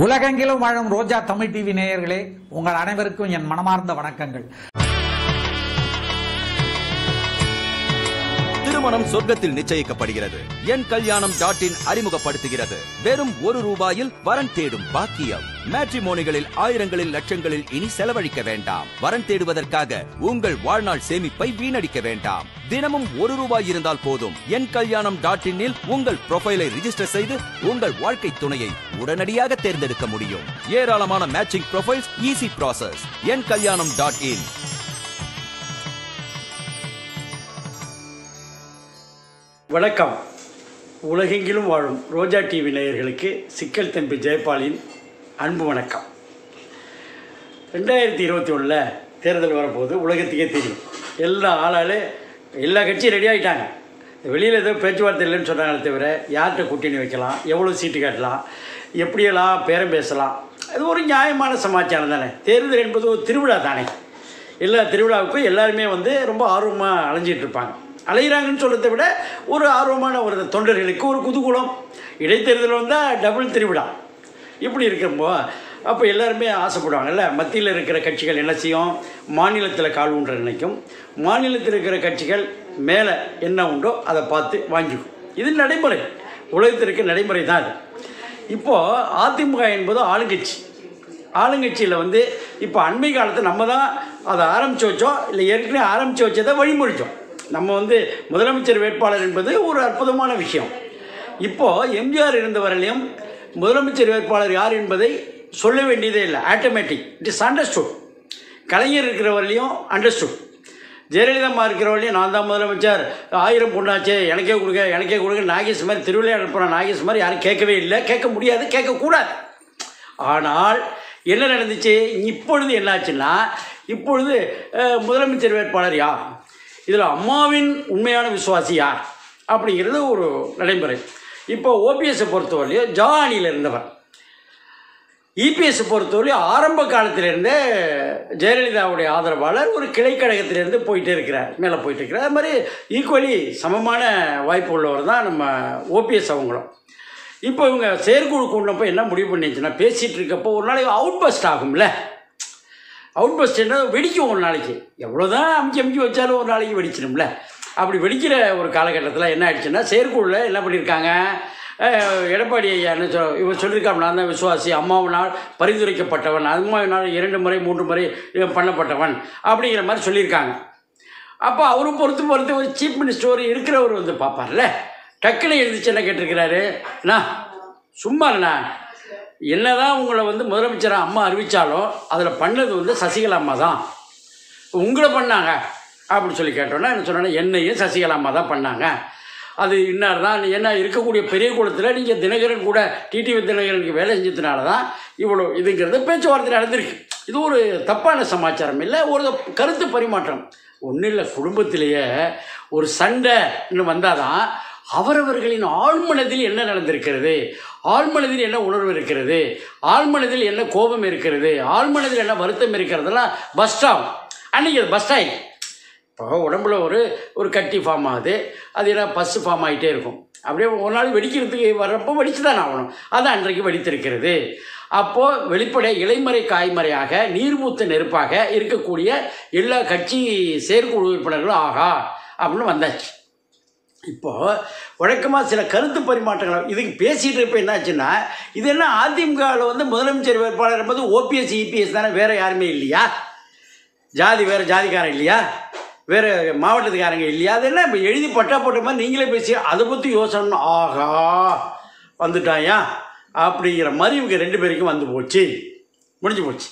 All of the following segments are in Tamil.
உலகெங்கிலும் வாழும் ரோஜா தமிழ் டிவி நேயர்களே உங்கள் அனைவருக்கும் என் மனமார்ந்த வணக்கங்கள் திருமணம் சொர்க்கத்தில் நிச்சயிக்கப்படுகிறது என் கல்யாணம் டாட் இன் அறிமுகப்படுத்துகிறது வெறும் ஒரு ரூபாயில் வரன் தேடும் பாக்கியம் மேட்ரிமோனிகளில் ஆயிரங்களில் லட்சங்களில் இனி செலவழிக்க வேண்டாம் வரன் தேடுவதற்காக உங்கள் வாழ்நாள் சேமிப்பை வீணடிக்க வேண்டாம் தினமும் ஒரு ரூபாய் இருந்தால் போதும் என் கல்யாணம் டாட் இன்னில் உங்கள் ப்ரொஃபைலை ரிஜிஸ்டர் செய்து உங்கள் வாழ்க்கை துணையை உடனடியாக தேர்ந்தெடுக்க முடியும் ஏராளமான matching profiles easy process En Kalyanam dot இன் வணக்கம் உலகெங்கிலும் வாழும் ரோஜா டிவி நேயர்களுக்கு சிக்கல் தம்பி ஜெயபாலின் அன்பு வணக்கம் ரெண்டாயிரத்தி இருபத்தி ஒன்றில் தேர்தல் வரப்போகுது உலகத்துக்கே தெரியும் எல்லா ஆளாலே எல்லா கட்சியும் ரெடி ஆகிட்டாங்க வெளியில் ஏதோ பேச்சுவார்த்தை இல்லைன்னு சொன்னாங்களே தவிர யார்கிட்ட கூட்டணி வைக்கலாம் எவ்வளோ சீட்டு கட்டலாம் எப்படியெல்லாம் பேரம் பேசலாம் அது ஒரு நியாயமான சமாச்சாரம் தானே தேர்தல் என்பது ஒரு திருவிழா தானே எல்லா திருவிழாவுக்கும் எல்லாருமே வந்து ரொம்ப ஆர்வமாக அலைஞ்சிட்டு இருப்பாங்க அலைகிறாங்கன்னு சொல்கிறத விட ஒரு ஆர்வமான ஒரு தொண்டர்களுக்கு ஒரு குதூகூலம் இடைத்தேர்தல் வந்தால் டபுள் திருவிழா இப்படி இருக்கிறப்போ அப்போ எல்லாருமே ஆசைப்படுவாங்கல்ல மத்தியில் இருக்கிற கட்சிகள் என்ன செய்யும் மாநிலத்தில் கால் ஊன்ற நினைக்கும் மாநிலத்தில் இருக்கிற கட்சிகள் மேலே என்ன உண்டோ அதை பார்த்து வாங்கிக்கும் இது நடைமுறை உலகத்தில் இருக்க நடைமுறை தான் அது இப்போது அதிமுக என்பது ஆளுங்கட்சி ஆளுங்கட்சியில் வந்து இப்போ அண்மை காலத்தில் நம்ம தான் அதை ஆரம்பித்து வச்சோம் இல்லை ஏற்கனவே ஆரம்பித்து வச்சதை வழிமொழித்தோம் நம்ம வந்து முதலமைச்சர் வேட்பாளர் என்பது ஒரு அற்புதமான விஷயம் இப்போது எம்ஜிஆர் இருந்த வரையிலும் முதலமைச்சர் வேட்பாளர் யார் என்பதை சொல்ல வேண்டியதே இல்லை automatic it is understood Kalaignar இருக்கிற வரையிலையும் அண்டர்ஸ்டுட் ஜெயலலிதா அம்மா இருக்கிற வரையிலையும் நான் தான் முதலமைச்சர் ஆயிரம் பொண்ணாச்சே எனக்கே கொடுங்க எனக்கே கொடுங்க நாகேஷ் மாதிரி திருவிளையாடல் போன நாகேஷ் மாதிரி யாரும் கேட்கவே இல்லை கேட்க முடியாது கேட்கக்கூடாது ஆனால் என்ன நடந்துச்சு இப்பொழுது என்னாச்சுன்னா இப்பொழுது அஹ், முதலமைச்சர் வேட்பாளர் யார் இதில் அம்மாவின் உண்மையான விசுவாசி யார் அப்படிங்கிறது ஒரு நடைமுறை இப்போ ஓபிஎஸ்ஸை பொறுத்தவரையும் ஜானியில் இருந்தவர் இபிஎஸ் பொறுத்தவரையும் ஆரம்ப காலத்திலிருந்தே ஜெயலலிதாவுடைய ஆதரவாளர் ஒரு கிளைக்கழகத்திலிருந்து போயிட்டே இருக்கிறார் மேலே போயிட்டு இருக்கிறார் அது மாதிரி ஈக்குவலி சமமான வாய்ப்பு உள்ளவர் தான் நம்ம ஓபிஎஸ் அவங்களும் இப்போ இவங்க செயற்குழு கூடினப்போ என்ன முடிவு பண்ணிச்சுன்னா பேசிகிட்டு இருக்கப்போ ஒரு நாளைக்கு அவுட் பஸ்ட் ஆகும்ல அவுட் பஸ்ட் என்ன வெடிக்கும் ஒரு நாளைக்கு எவ்வளோதான் அமுக்கி அமுக்கி வச்சாலும் ஒரு நாளைக்கு வெடிச்சிடும்ல அப்படி வெடிக்கிற ஒரு காலகட்டத்தில் என்ன ஆயிடுச்சுன்னா செயற்குழுவில் என்ன பண்ணியிருக்காங்க அஹ், எடப்பாடி ஐயா என்ன சொல் இவர் சொல்லியிருக்காங்க நான் தான் விசுவாசி அம்மாவினால் பரிந்துரைக்கப்பட்டவன் அம்மாவினால் இரண்டு முறை மூன்று முறை இவன் பண்ணப்பட்டவன் அப்படிங்கிற மாதிரி சொல்லியிருக்காங்க அப்போ அவரும் பொறுத்து பொறுத்து ஒரு சீஃப் மினிஸ்டர் இருக்கிறவர் வந்து பார்ப்பார்ல டக்குன்னு எழுதிச்சு என்ன கேட்டிருக்கிறாரு அண்ணா சும்மா இல்லைண்ணா என்னதான் உங்களை வந்து முதலமைச்சராக அம்மா அறிவித்தாலும் அதில் பண்ணது வந்து சசிகலா அம்மா தான் உங்களை பண்ணாங்க அப்படின்னு சொல்லி கேட்டோன்னா என்ன சொன்னா என்னையும் சசிகலா அம்மா தான் பண்ணாங்க அது இன்னார் தான் என்ன இருக்கக்கூடிய பெரிய குளத்தில் நீங்கள் தினகரன் கூட டிடிவி தினகரனுக்கு வேலை செஞ்சதுனால தான் இவ்வளோ இதுங்கிறது பேச்சுவார்த்தை நடந்திருக்கு இது ஒரு தப்பான சமாச்சாரம் இல்லை ஒரு கருத்து பரிமாற்றம் ஒன்றும் இல்லை குடும்பத்திலேயே ஒரு சண்டைன்னு வந்தால் தான் அவரவர்களின் ஆழ்மனதில் என்ன நடந்திருக்கிறது ஆழ்மனதில் என்ன உணர்வு இருக்கிறது ஆழ்மனதில் என்ன கோபம் இருக்கிறது ஆழ்மனதில் என்ன வருத்தம் இருக்கிறதெல்லாம் பஸ் ஸ்டாப் அன்றைக்கி அது பஸ் ஸ்டாண்ட் இப்போ உடம்புல ஒரு ஒரு கட்டி ஃபார்ம் ஆகுது அது என்ன பஸ்ஸு ஃபார்ம் ஆகிட்டே இருக்கும் அப்படியே ஒரு நாள் வெடிக்கிறதுக்கு வர்றப்போ வெடிச்சு தான் ஆகணும் அது அன்றைக்கு வெடித்திருக்கிறது அப்போது வெளிப்படை இலைமறை காய்மறையாக நீர்மூத்த நெருப்பாக இருக்கக்கூடிய எல்லா கட்சி செயற்குழு உறுப்பினர்களும் ஆகா அப்படின்னு வந்தாச்சு இப்போது வழக்கமாக சில கருத்து பரிமாற்றங்கள் இதுக்கு பேசிகிட்டு இருப்ப என்னாச்சுன்னா இது என்ன அதிமுகவில் வந்து முதலமைச்சர் வேட்பாளர் என்பது ஓபிஎஸ் இபிஎஸ் தானே வேறு யாருமே இல்லையா ஜாதி வேறு ஜாதிக்காரன் இல்லையா வேறு மாவட்டத்துக்காரங்க இல்லையா அது என்ன இப்போ எழுதி பட்டா போட்ட மாதிரி நீங்களே பேசி அதை பற்றி யோசனை ஆகா வந்துட்டாயா அப்படிங்கிற மாதிரி இவங்க ரெண்டு பேருக்கும் வந்து போச்சு முடிஞ்சு போச்சு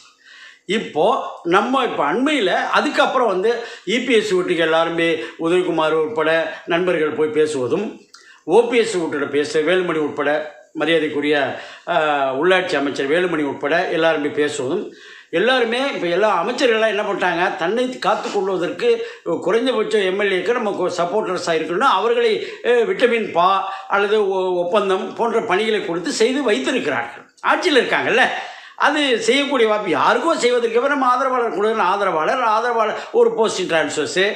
இப்போது நம்ம இப்போ அண்மையில் அதுக்கப்புறம் வந்து இபிஎஸ் வீட்டுக்கு எல்லாருமே உதயகுமார் உட்பட நண்பர்கள் போய் பேசுவதும் ஓபிஎஸ் வீட்டோட பேச வேலுமணி உட்பட மரியாதைக்குரிய ஆஹ், உள்ளாட்சி அமைச்சர் வேலுமணி உட்பட எல்லாருமே பேசுவதும் எல்லாருமே இப்போ எல்லா அமைச்சர்கள்லாம் என்ன பண்ணிட்டாங்க தன்னை காத்து கொள்வதற்கு குறைந்தபட்ச எம்எல்ஏக்கு நம்ம சப்போர்ட்டர்ஸாக இருக்கணும்னா அவர்களை அஹ், விட்டமின் பா அல்லது ஒ- ஒப்பந்தம் போன்ற பணிகளை கொடுத்து செய்து வைத்திருக்கிறார்கள் ஆட்சியில் இருக்காங்கல்ல அது செய்யக்கூடிய வாய்ப்பு யாருக்கோ செய்வதற்கு நம்ம ஆதரவாளர் கொடுக்குற ஆதரவாளர் ஆதரவாளர் ஒரு போஸ்டிங் டிரான்ஸ்ஃபர்ஸு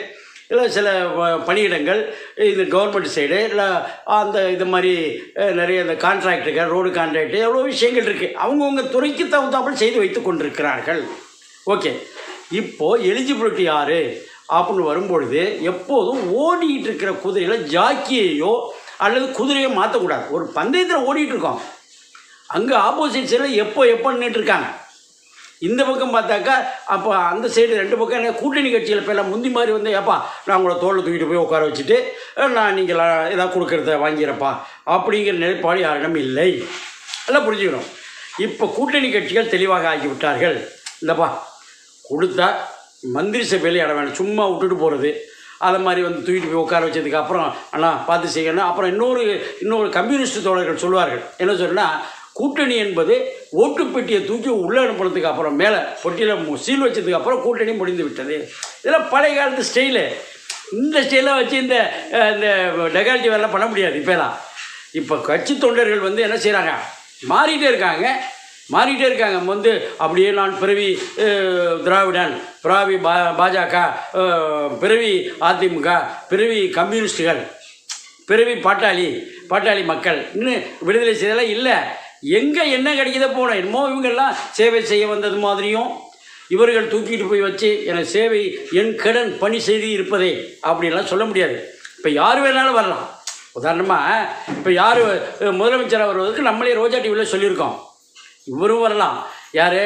இல்லை சில ப- பணியிடங்கள் இது கவர்மெண்ட் சைடு இல்லை அந்த இது மாதிரி அஹ், நிறைய இந்த கான்ட்ராக்டுகள் ரோடு கான்ட்ராக்டு எவ்வளோ விஷயங்கள் இருக்குது அவங்கவுங்க துறைக்கு தகுந்தாப்புல செய்து வைத்து கொண்டிருக்கிறார்கள் ஓகே இப்போது எலிஜிபிலிட்டி யார் அப்படின்னு வரும்பொழுது எப்போதும் ஓடிட்டு இருக்கிற குதிரையில் ஜாக்கியையோ அல்லது குதிரையை மாற்றக்கூடாது ஒரு பந்தயத்தில் ஓடிட்டு இருக்கோம் அங்கே ஆப்போசிட் சைடில் எப்போ எப்போ நின்றுட்டு இருக்காங்க இந்த பக்கம் பார்த்தாக்கா அப்போ அந்த சைடு ரெண்டு பக்கம் என்ன கூட்டணி கட்சியில் இப்போ எல்லாம் முந்தி மாதிரி வந்து ஏப்பா நான் உங்களை தோளில் தூக்கிட்டு போய் உட்கார வச்சுட்டு அஹ், நான் நீங்கள் ஏதாவது கொடுக்குறத வாங்கிக்கிறப்பா அப்படிங்கிற நிலைப்பாடு யாரிடம் இல்லை எல்லாம் புரிஞ்சுக்கணும் இப்போ கூட்டணி கட்சிகள் தெளிவாக ஆகிவிட்டார்கள் இந்தப்பா கொடுத்தா மந்திரி சபையில் இடம் வேணும் சும்மா விட்டுட்டு போகிறது அதை மாதிரி வந்து தூக்கிட்டு போய் உட்கார வச்சதுக்கு அப்புறம் அண்ணா பார்த்து செய்யணும் அப்புறம் இன்னொரு இன்னொரு கம்யூனிஸ்ட் தோழர்கள் சொல்லுவார்கள் என்ன சொன்னா கூட்டணி என்பது ஓட்டுப்பெட்டியை தூக்கி உள்ளே அனுப்புனதுக்கு அப்புறம் மேலே பொட்டியில் சீல் வச்சதுக்கு அப்புறம் கூட்டணி முடிந்து விட்டது இதெல்லாம் பழைய காலத்து ஸ்டைலு இந்த ஸ்டைலாக வச்சு இந்த அஹ், இந்த டெகால்ட்டி வேலைலாம் பண்ண முடியாது இப்போலாம் இப்போ கட்சி தொண்டர்கள் வந்து என்ன செய்கிறாங்க மாறிட்டே இருக்காங்க மாறிட்டே இருக்காங்க வந்து அப்படியே நான் பிறவி அஹ், திராவிடன் பிறவி பா பாஜக அஹ், பிறவி அதிமுக பிறவி கம்யூனிஸ்டுகள் பிறவி பாட்டாளி பாட்டாளி மக்கள் இன்னும் விடுதலை செய்தலாம் இல்லை எங்கே என்ன கிடைக்குதோ போனோம் என்னமோ இவங்கெல்லாம் சேவை செய்ய வந்தது மாதிரியும் இவர்கள் தூக்கிட்டு போய் வச்சு எனக்கு சேவை என் கடன் பணி செய்து இருப்பதே அப்படின்லாம் சொல்ல முடியாது இப்போ யார் வேணாலும் வரலாம் உதாரணமாக இப்போ யார் முதலமைச்சராக வருவதற்கு நம்மளே ரோஜா டிவியில் சொல்லியிருக்கோம் இவரும் வரலாம் யார்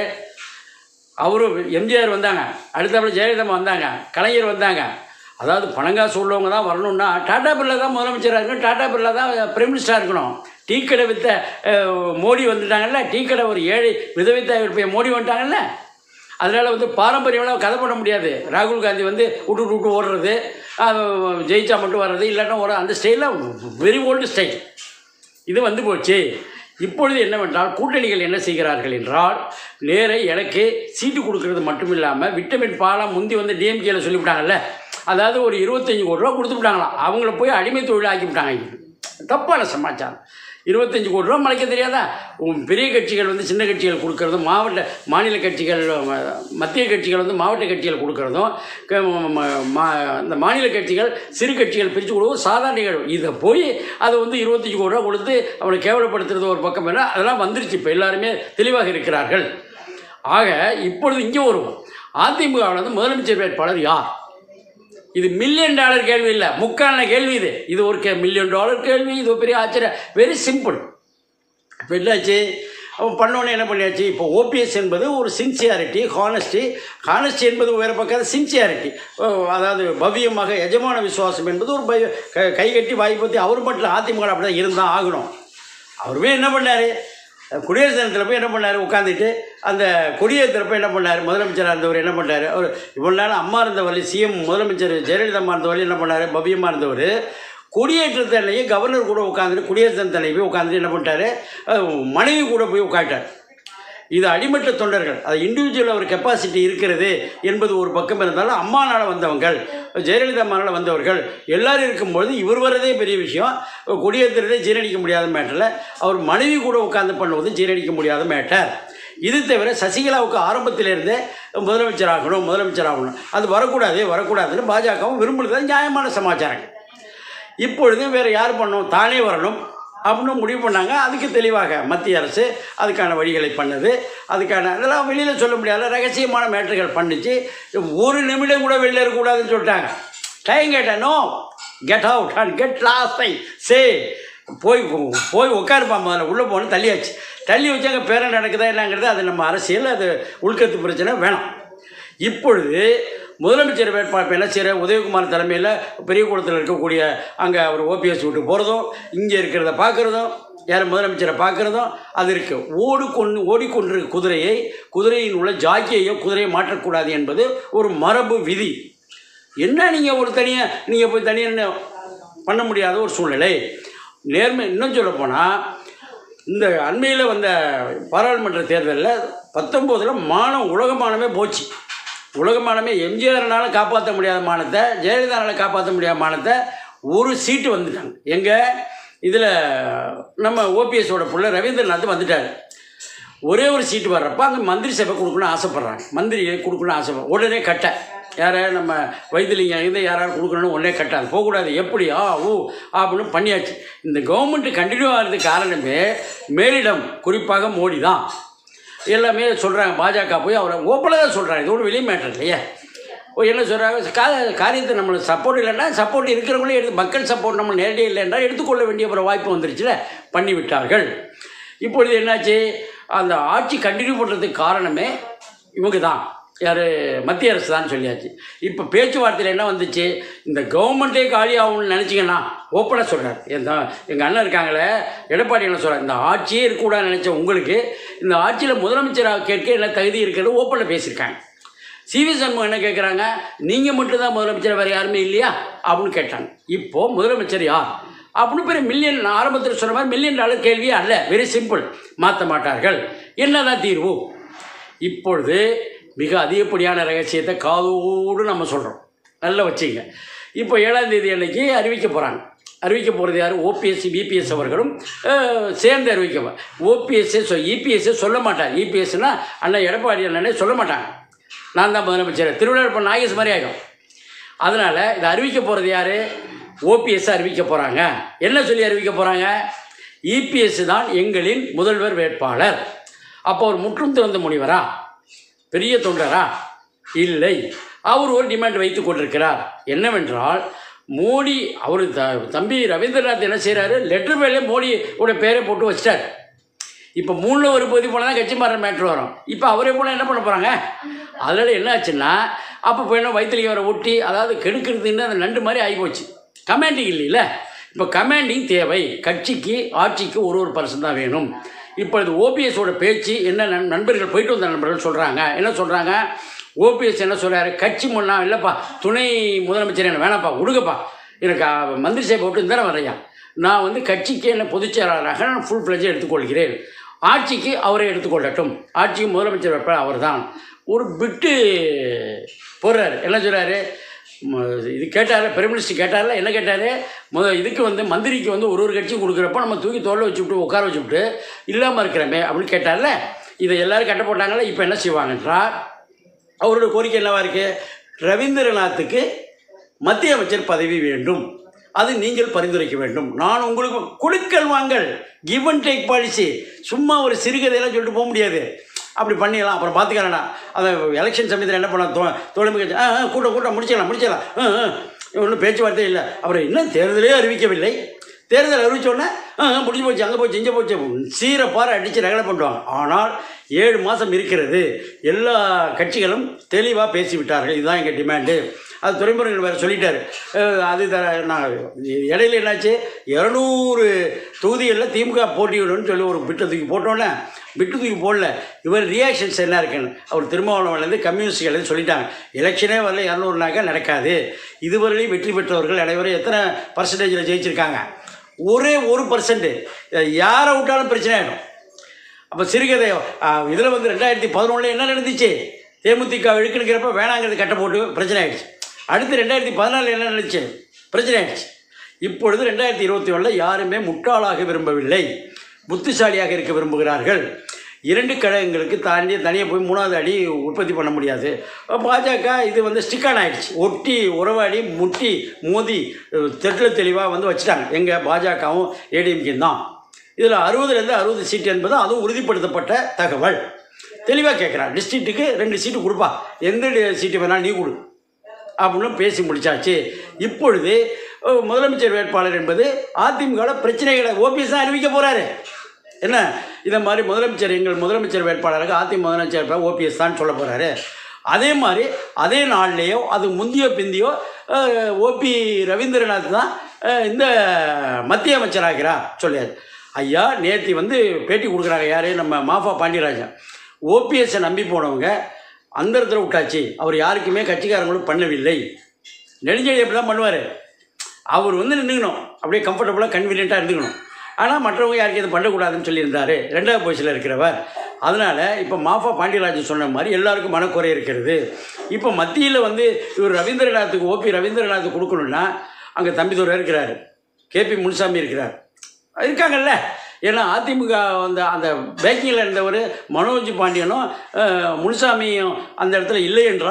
அவரும் எம்ஜிஆர் வந்தாங்க அடுத்தபடி ஜெயலலிதா வந்தாங்க கலைஞர் வந்தாங்க அதாவது பணங்காசு உள்ளவங்க தான் வரணும்னா டாடா பிர்லா தான் முதலமைச்சராக இருக்கணும் டாடா பிர்லா தான் பிரைம் மினிஸ்டராக இருக்கணும் டீ கடை வித்த அஹ், மோடி வந்துட்டாங்கல்ல டீ கடை ஒரு ஏழை விதவித்த போய் மோடி வந்துட்டாங்கல்ல அதனால் வந்து பாரம்பரியம்லாம் கதை பண்ண முடியாது ராகுல் காந்தி வந்து விட்டு விட்டு விட்டு ஓடுறது அஹ், ஜெயிச்சா மட்டும் வர்றது இல்லாட்டா ஒரு அந்த ஸ்டைலில் வெரி ஓல்டு ஸ்டைல் இது வந்து போச்சு இப்பொழுது என்னவென்றால் கூட்டணிகள் என்ன செய்கிறார்கள் என்றால் நேர எனக்கு சீட்டு கொடுக்கறது மட்டும் இல்லாமல் விட்டமின் பாலாம் முந்தி வந்து டிஎம்கேல சொல்லிவிட்டாங்கல்ல அதாவது ஒரு இருபத்தஞ்சி கோடி ரூபா கொடுத்து விட்டாங்களாம் அவங்கள போய் அடிமை தொழில் ஆக்கி விட்டாங்க தப்பான சமாச்சாரம் இருபத்தஞ்சி கோடி ரூபா மலைக்க தெரியாதா உம், பெரிய கட்சிகள் வந்து சின்ன கட்சிகள் கொடுக்கறதும் மாவட்ட மாநில கட்சிகள் ம- மத்திய கட்சிகள் வந்து மாவட்ட கட்சிகள் கொடுக்கறதும் க- ம- மா- இந்த மாநில கட்சிகள் சிறு கட்சிகள் பிரித்து கொடுக்கும் சாதாரண நிகழ்வு இதை போய் அதை வந்து இருபத்தஞ்சி கோடி ரூபா கொடுத்து அவனை கேவலப்படுத்துறது ஒரு பக்கம் என்ன அதெல்லாம் வந்துருச்சு இப்போ எல்லாருமே தெளிவாக இருக்கிறார்கள் ஆக இப்பொழுது இங்கே வருவோம் அதிமுகவில் வந்து முதலமைச்சர் வேட்பாளர் யார் இது மில்லியன் டாலர் கேள்வி இல்லை முக்கான கேள்வி இது இது ஒரு கே மில்லியன் டாலர் கேள்வி இது ஒரு பெரிய ஆச்சரியம் வெரி சிம்பிள் இப்போ என்னாச்சு அவன் பண்ணோன்னே என்ன பண்ணியாச்சு இப்போ ஓபிஎஸ் என்பது ஒரு சின்சியாரிட்டி ஹானஸ்டி ஹானஸ்டி என்பது வேறு பக்கம் சின்சியாரிட்டி அதாவது பவ்யமாக எஜமான விசுவாசம் என்பது ஒரு பய க- கைகட்டி வாய்ப்பத்தி அவர் மட்டும் அதிமுக அப்படி தான் இருந்தால் ஆகணும் அவருமே என்ன பண்ணார் குடியரசு தினத்தில் போய் என்ன பண்ணார் உட்காந்துட்டு அந்த கொடியேற்றுறப்ப என்ன பண்ணார் முதலமைச்சராக இருந்தவர் என்ன பண்ணார் அவர் இவ்வளோ நேரம் அம்மா இருந்தவர் சிஎம் முதலமைச்சர் ஜெயலலிதா அம்மா இருந்தவர் என்ன பண்ணார் பவ்யமாக இருந்தவர் குடியேற்றத்தை அன்னைக்கு கவர்னர் கூட உட்காந்துட்டு குடியரசு தினத்தை அன்னைக்கு போய் உட்காந்துட்டு என்ன பண்ணிட்டாரு அஹ் மனைவி கூட போய் உட்காந்துட்டார் இது அடிமட்ட தொண்டர்கள் அது இண்டிவிஜுவல் ஒரு கெப்பாசிட்டி இருக்கிறது என்பது ஒரு பக்கம் இருந்தாலும் அம்மானால வந்தவங்கள் ஜெயலலிதா அம்மானால வந்தவர்கள் எல்லாரும் இருக்கும்பொழுது இவர் வர்றதே பெரிய விஷயம் கொடியேற்றுறதே ஜீரணிக்க முடியாத மேட்டரில் அவர் மனைவி கூட உட்கார்ந்து பண்ணுவது ஜீரணிக்க முடியாத மேட்டர் இது தவிர சசிகலாவுக்கு ஆரம்பத்திலிருந்தே முதலமைச்சர் ஆகணும் முதலமைச்சர் ஆகணும் அது வரக்கூடாது வரக்கூடாதுன்னு பாஜகவும் விரும்புறது நியாயமான சமாச்சாரங்கள் இப்பொழுது வேறு யார் பண்ணணும் தானே வரணும் அப்படின்னு முடிவு பண்ணாங்க அதுக்கு தெளிவாக மத்திய அரசு அதுக்கான வழிகளை பண்ணது அதுக்கான அதெல்லாம் வெளியில் சொல்ல முடியாத ரகசியமான மேட்டர்கள் பண்ணிச்சு ஒரு நிமிடம் கூட வெளியில் இருக்கக்கூடாதுன்னு சொல்லிட்டாங்க டைம் கேட்டேன் no get out and get lost I say போய் போய் உட்காருப்பா முதல்ல உள்ளே போகணும் தள்ளியாச்சு தள்ளி வச்சு அங்கே பேரம் நடக்குதா என்னங்கிறது அது நம்ம அரசியல் அது உள்கத்து பிரச்சனை வேணாம் இப்பொழுது முதலமைச்சர் வேட்பாளர் என்ன செய்கிற உதயகுமார் தலைமையில் பெரியகுளத்தில் இருக்கக்கூடிய அங்கே அவர் ஓபிஎஸ் விட்டு போகிறதும் இங்கே இருக்கிறத பார்க்குறதும் யார் முதலமைச்சரை பார்க்குறதும் அது இருக்குது ஓடிக்கொண்டு ஓடிக்கொண்டிருக்க குதிரையை குதிரையின் உள்ள ஜாக்கியையோ குதிரையை மாற்றக்கூடாது என்பது ஒரு மரபு விதி என்ன நீங்கள் ஒரு தனியாக நீங்கள் போய் தனியாக பண்ண முடியாத ஒரு சூழ்நிலை நேர்மை இன்னும் சொல்லப் போனால் இந்த அண்மையில் வந்த பாராளுமன்ற தேர்தலில் பத்தொம்போதில் மானம் உலகமானமே போச்சு உலகமானமே எம்ஜிஆர்னால காப்பாற்ற முடியாத மானத்தை ஜெயலலிதானால காப்பாற்ற முடியாத மானத்தை ஒரு சீட்டு வந்துட்டாங்க எங்கே இதில் நம்ம ஓபிஎஸோட புள்ள ரவீந்திரநாத் வந்துட்டார் ஒரே ஒரு சீட்டு வர்றப்ப அங்கே மந்திரி சபை கொடுக்கணும்னு ஆசைப்பட்றாங்க மந்திரியை கொடுக்கணும்னு ஆசைப்படுறாங்க உடனே கட்ட யாரை நம்ம வைத்திலிங்கம் இருந்து யாராவது கொடுக்கணும்னு உடனே கட்டாது போகக்கூடாது எப்படி ஆ ஊ அப்படின்னு பண்ணியாச்சு இந்த கவர்மெண்ட் கண்டினியூ ஆகிறதுக்கு காரணமே மேலிடம் குறிப்பாக மோடி தான் எல்லாமே சொல்கிறாங்க பாஜக போய் அவரை ஓப்பனாக தான் சொல்கிறாங்க இது ஒரு வெளியே மேட்டர் இல்லையே ஓ என்ன சொல்கிறாங்க கா காரியத்தை நம்மளுக்கு சப்போர்ட் இல்லைன்னா சப்போர்ட் இருக்கிறவங்களே எடுத்து மக்கள் சப்போர்ட் நம்ம நேரடியாக இல்லைன்னா எடுத்துக்கொள்ள வேண்டிய ஒரு வாய்ப்பு வந்துருச்சுல பண்ணி விட்டார்கள் இப்பொழுது என்னாச்சு அந்த ஆட்சி கண்டினியூ பண்ணுறதுக்கு காரணமே இவங்க தான் யார் மத்திய அரசு தான் சொல்லியாச்சு இப்போ பேச்சுவார்த்தையில் என்ன வந்துச்சு இந்த கவர்மெண்ட்டே காலி ஆகும்னு நினச்சிங்கன்னா ஓப்பனாக சொல்கிறார் எந்த எங்கள் அண்ணன் இருக்காங்களே எடப்பாடி என்ன சொல்கிறார் இந்த ஆட்சியே இருக்கக்கூடாதுன்னு நினச்ச உங்களுக்கு இந்த ஆட்சியில் முதலமைச்சராக கேட்க என்ன தகுதி இருக்கிறது ஓப்பனில் பேசியிருக்காங்க சிவி சண்முகம் என்ன கேட்குறாங்க நீங்கள் மட்டும்தான் முதலமைச்சர் வேறு யாருமே இல்லையா அப்படின்னு கேட்டாங்க இப்போது முதலமைச்சர் யார் அப்படின்னு பெரிய மில்லியன் நான் ஆரம்பத்தில் சொன்ன மாதிரி மில்லியன் டாலர் கேள்வியே அல்ல வெரி சிம்பிள் மாற்ற மாட்டார்கள் என்னதான் தீர்வு இப்பொழுது மிக அதிகப்படியான ரகசியத்தை காதோடு நம்ம சொல்கிறோம் நல்லா வச்சுங்க இப்போ ஏழாம் தேதி அன்னைக்கு அறிவிக்க போகிறாங்க அறிவிக்க போகிறது யார் ஓபிஎஸ்சி பிபிஎஸ் அவர்களும் அஹ், சேர்ந்து அறிவிக்க ஓபிஎஸ்ஸே சொ இபிஎஸ்ஸே சொல்ல மாட்டாங்க இபிஎஸ்னா அண்ணன் எடப்பாடி அண்ணனே சொல்ல மாட்டாங்க நான் தான் முதலமைச்சர் திருவிழா இப்போ நாகேஷ் மாதிரி ஆகும் அதனால் இதை அறிவிக்க போகிறது யார் ஓபிஎஸ் அறிவிக்க போகிறாங்க என்ன சொல்லி அறிவிக்க போகிறாங்க இபிஎஸ் தான் எங்களின் முதல்வர் வேட்பாளர் அப்போ ஒரு முற்றும் திறந்த முனிவரா பெரிய தொண்டரா இல்லை அவர் ஒரு டிமாண்ட் வைத்து கொண்டிருக்கிறார் என்னவென்றால் மோடி அவர் த தம்பி ரவீந்திரநாத் என்ன செய்கிறாரு லெட்டர் மேலே மோடியோட பேரை போட்டு வச்சிட்டார் இப்போ மூணில் ஒரு பகுதி போனால் தான் கட்சி மாற மேட்ரு வரும் இப்போ அவரே போனால் என்ன பண்ண போகிறாங்க அதனால் என்ன ஆச்சுன்னா அப்போ போய் என்ன வயிற்றுலையும் அவரை ஒட்டி அதாவது கெடுக்கிறதுன்னு அந்த நண்டு மாதிரி ஆகிப்போச்சு கமாண்டிங் இல்லைல்ல இப்போ கமாண்டிங் தேவை கட்சிக்கு ஆட்சிக்கு ஒரு ஒரு பர்சன் தான் வேணும் இப்போ இது ஓபிஎஸோட பேச்சு என்ன நண் நண்பர்கள் போயிட்டு வந்த நண்பர்கள் சொல்கிறாங்க என்ன சொல்கிறாங்க ஓபிஎஸ் என்ன சொல்கிறாரு கட்சி முன்னா இல்லைப்பா துணை முதலமைச்சர் என்ன வேணாப்பா விடுங்கப்பா எனக்கு அஹ், மந்திரி சபை போட்டு இந்த வரையா நான் வந்து கட்சிக்கு என்ன பொதுச் செயலாளராக நான் ஃபுல் ஃப்ளெஜ் எடுத்துக்கொள்கிறேன் ஆட்சிக்கு அவரை எடுத்துக்கொள்ளட்டும் ஆட்சிக்கு முதலமைச்சர் வேட்பாளர் அவர் தான் ஒரு பிட்டு போடுறாரு என்ன சொல்கிறாரு இது கேட்டார் பிரைம் மினிஸ்டர் கேட்டார்ல என்ன கேட்டார் முத இதுக்கு வந்து மந்திரிக்கு வந்து ஒரு ஒரு கட்சியும் கொடுக்குறப்ப நம்ம தூக்கி தோல்ல வச்சுவிட்டு உட்கார வச்சுவிட்டு இல்லாமல் இருக்கிறமே அப்படின்னு கேட்டார்ல இதை எல்லாரும் கட்ட போட்டாங்களே இப்போ என்ன செய்வாங்கன்றார் அவரோட கோரிக்கை என்னவா இருக்கு ரவீந்திரநாத்துக்கு மத்திய அமைச்சர் பதவி வேண்டும் அது நீங்கள் பரிந்துரைக்க வேண்டும் நான் உங்களுக்கு கொடுக்கல் வாங்கல் கிவ் அண்ட் டேக் பாலிசி சும்மா ஒரு சிறுகதையெல்லாம் சொல்லிட்டு போக முடியாது அப்படி பண்ணிடலாம் அப்புறம் பார்த்துக்கலாம்டா அதை எலெக்ஷன் சமயத்தில் என்ன பண்ண தோ தோழமை கட்சி ஆ ஆ, கூட்டம் கூட்டம் முடிச்சிடலாம் முடிச்சிடலாம் ஆ ஆ ஒன்றும் பேச்சுவார்த்தை இல்லை அப்புறம் இன்னும் தேர்தலே அறிவிக்கவில்லை தேர்தல் அறிவிச்சோடனே முடிஞ்சு போச்சு அங்கே போச்சு இங்கே போச்சு சீரை பாறை அடித்து ரகலை பண்ணுவாங்க ஆனால் ஏழு மாதம் இருக்கிறது எல்லா கட்சிகளும் தெளிவாக பேசிவிட்டார்கள் இதுதான் எங்கள் டிமாண்டு அது துறைமுறைகள் வேறு சொல்லிட்டாரு அஹ் அது த நான் இடையில என்னாச்சு இரநூறு தொகுதிகளில் திமுக போட்டியிடும்னு சொல்லி ஒரு பிட்டு தூக்கி போட்டோன்னே பிட்டு தூக்கி போடல இவர் ரியாக்ஷன்ஸ் என்ன இருக்குன்னு அவர் திருமாவளவன்லேருந்து கம்யூனிஸ்ட்கள் சொல்லிட்டாங்க எலெக்ஷனே வரல இரநூறுனாக்கா நடக்காது இதுவரையிலும் வெற்றி பெற்றவர்கள் அனைவரும் எத்தனை பர்சன்டேஜில் ஜெயிச்சிருக்காங்க ஒரே ஒரு பர்சன்ட் யாரை விட்டாலும் பிரச்சனை ஆகிடும் அப்போ சிறுகதை இதில் வந்து ரெண்டாயிரத்தி பதினொன்றில் என்ன நடந்துச்சு தேமுதிக இழுக்கணுங்கிறப்ப வேணாங்கிறது கட்ட போட்டு பிரச்சனை ஆயிடுச்சு அடுத்து ரெண்டாயிரத்தி பதினாலில் என்ன நடந்துச்சு பிரச்சனை ஆயிடுச்சு இப்பொழுது ரெண்டாயிரத்தி இருபத்தி ஒன்றில் யாருமே முட்டாளாக விரும்பவில்லை புத்திசாலியாக இருக்க விரும்புகிறார்கள் இரண்டு கழகங்களுக்கு தாண்டி தனியாக போய் மூணாவது அடி உற்பத்தி பண்ண முடியாது பாஜக இது வந்து ஸ்டிக்கான் ஆயிடுச்சு ஒட்டி உறவாடி முட்டி மோதி தெட்டில் தெளிவாக வந்து வச்சுட்டாங்க எங்கள் பாஜகவும் ஏடிஎம்கேயும் தான் இதில் அறுபதுலேருந்து அறுபது சீட்டு என்பது அதுவும் உறுதிப்படுத்தப்பட்ட தகவல் தெளிவாக கேட்குறான் டிஸ்ட்ரிக்ட்டுக்கு ரெண்டு சீட்டு கொடுப்பா எந்த டி- சீட்டு வேணாலும் நீ கொடு அப்படின்னு பேசி முடிச்சாச்சு இப்பொழுது அஹ், முதலமைச்சர் வேட்பாளர் என்பது அதிமுகவில் பிரச்சனைகளை ஓபிஎஸ் தான் அறிவிக்க போகிறாரு என்ன இதை மாதிரி முதலமைச்சர் எங்கள் முதலமைச்சர் வேட்பாளராக அதிமுக முதலமைச்சர் வேட்பாளர் ஓபிஎஸ் தான் சொல்ல போகிறாரு அதே மாதிரி அதே நாள்லேயோ அது முந்தியோ பிந்தியோ ஓபி ரவீந்திரநாத் தான் அஹ், இந்த மத்திய அமைச்சராகிறார் சொல்லியாரு ஐயா நேத்தி வந்து பேட்டி கொடுக்குறாங்க யார் நம்ம மாஃபா பாண்டியராஜன் ஓபிஎஸ்ஸை நம்பி போனவங்க அந்த இடத்துல விட்டாச்சு அவர் யாருக்குமே கட்சிக்காரங்களும் பண்ணவில்லை நெடுஞ்செழி அப்படி தான் பண்ணுவார் அவர் வந்து நின்றுக்கணும் அப்படியே கம்ஃபர்டபுளாக கன்வீனியண்ட்டாக இருந்துக்கணும் ஆனால் மற்றவங்க யாருக்கு எதுவும் பண்ணக்கூடாதுன்னு சொல்லியிருந்தாரு ரெண்டாவது பொசிஷனில் இருக்கிறவர் அதனால் இப்போ மாஃபா பாண்டியராஜன் சொன்ன மாதிரி எல்லாருக்கும் மனக்குறை இருக்கிறது இப்போ மத்தியில் வந்து இவர் ரவீந்திரநாத்துக்கு ஓபி ரவீந்திரநாத் கொடுக்கணும்னா அங்கே தம்பிதுரை இருக்கிறாரு கேபி முனுசாமி இருக்கிறார் இருக்காங்கல்ல ஏன்னா அதிமுக அந்த அந்த பேக்கிங்கில் இருந்தவர் மனோஜ் பாண்டியனும் அஹ், முனுசாமியும் அந்த இடத்துல இல்லை என்றால்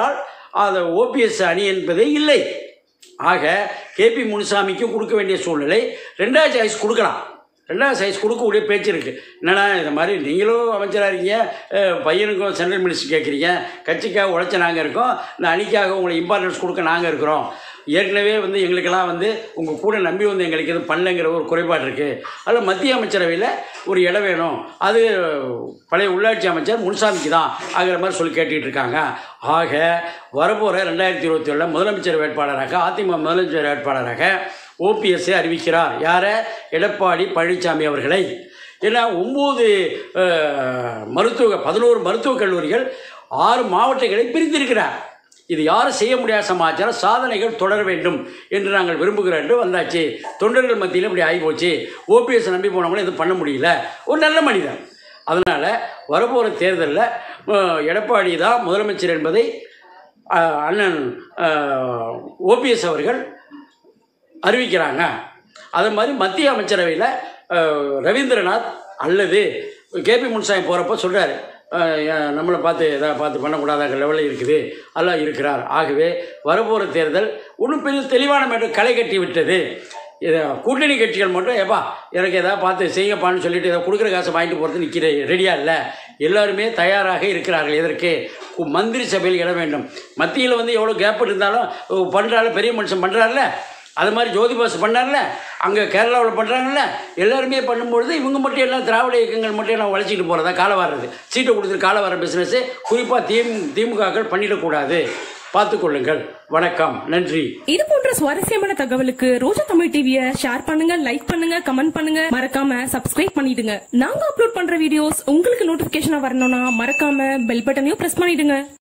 அது ஓபிஎஸ் அணி என்பதே இல்லை ஆக கேபி முனுசாமிக்கும் கொடுக்க வேண்டிய சூழ்நிலை ரெண்டாவது சாய்ஸ் கொடுக்கலாம் ரெண்டாவது சைஸ் கொடுக்கக்கூடிய பேச்சு இருக்குது என்னடா இந்த மாதிரி நீங்களும் அமைச்சராக இருக்கீங்க அஹ், பையனுக்கும் சென்ட்ரல் மினிஸ்டர் கேட்குறீங்க கட்சிக்காக உழைச்ச நாங்கள் இருக்கோம் இந்த அணிக்காக உங்களை இம்பார்ட்டன்ஸ் கொடுக்க நாங்கள் இருக்கிறோம் ஏற்கனவே வந்து எங்களுக்கெல்லாம் வந்து உங்கள் கூட நம்பி வந்து எங்களுக்கு எதுவும் பண்ணலைங்கிற ஒரு குறைபாடு இருக்குது அதில் மத்திய அமைச்சரவையில் ஒரு இடம் வேணும் அது பழைய உள்ளாட்சி அமைச்சர் முன்சாமிக்கு தான் ஆகிற மாதிரி சொல்லி கேட்டுக்கிட்டு இருக்காங்க ஆக வரப்போகிற ரெண்டாயிரத்தி இருபத்தி ஏழில் முதலமைச்சர் வேட்பாளராக அதிமுக முதலமைச்சர் வேட்பாளராக ஓபிஎஸ்ஸை அறிவிக்கிறார் யாரை எடப்பாடி பழனிசாமி அவர்களை ஏன்னா ஒம்பது மருத்துவ பதினோரு மருத்துவக் கல்லூரிகள் ஆறு மாவட்டங்களை பிரித்திருக்கிறார் இது யாரும் செய்ய முடியாத சமாச்சாரம் சாதனைகள் தொடர வேண்டும் என்று நாங்கள் விரும்புகிறோம் என்று வந்தாச்சு தொண்டர்கள் மத்தியில் இப்படி ஆகி போச்சு ஓபிஎஸ் நம்பி போனவங்களும் இது பண்ண முடியல ஒரு நல்ல மனிதன் அதனால் வரப்போகிற தேர்தலில் எடப்பாடி தான் முதலமைச்சர் என்பதை அஹ், அண்ணன் ஓபிஎஸ் அவர்கள் அறிவிக்கிறாங்க அது மாதிரி மத்திய அமைச்சரவையில் அஹ், ரவீந்திரநாத் அல்லது கேபி முன்சாமி போகிறப்ப சொல்கிறாரு நம்மளை பார்த்து எதாவது பார்த்து பண்ணக்கூடாத லெவலில் இருக்குது எல்லாம் இருக்கிறார் ஆகவே வரப்போகிற தேர்தல் ஒன்றும் பெரிய தெளிவான மேடம் களை கட்டி விட்டது இதை கூட்டணி கட்சிகள் மட்டும் ஏப்பா எனக்கு எதாவது பார்த்து செய்யப்பான்னு சொல்லிட்டு ஏதாவது கொடுக்குற காசை வாங்கிட்டு போகிறது நிற்கிற ரெடியாக இல்லை எல்லாருமே தயாராக இருக்கிறார்கள் எதற்கு கு- மந்திரி சபையில் இட வேண்டும் மத்தியில் வந்து எவ்வளோ கேப் இருந்தாலும் பண்ணுறாரு பெரிய மனுஷன் பண்ணுறாருல அது மாதிரி ஜோதி பாஸ் பண்ணார்ல அங்கே கேரளாவில் பண்ணுறாங்கல்ல எல்லாருமே பண்ணும்பொழுது இவங்க மட்டும் எல்லாம் திராவிட இயக்கங்கள் மட்டும் எல்லாம் வளைச்சிட்டு போகிறதா காலை வர்றது சீட்டை கொடுத்துட்டு காலை வர பிஸ்னஸ்ஸு குறிப்பாக திமு திமுகக்கள் பண்ணிடக்கூடாது பார்த்துக்கொள்ளுங்கள் வணக்கம் நன்றி இது போன்ற சுவாரஸ்யமான தகவலுக்கு ரோஜா தமிழ் டிவிய ஷேர் பண்ணுங்க லைக் பண்ணுங்க கமெண்ட் பண்ணுங்க மறக்காம சப்ஸ்கிரைப் பண்ணிடுங்க நாங்க அப்லோட் பண்ற வீடியோஸ் உங்களுக்கு நோட்டிபிகேஷனா வரணும்னா மறக்காம பெல் பட்டனையும் பிரஸ் பண்ணிடுங்க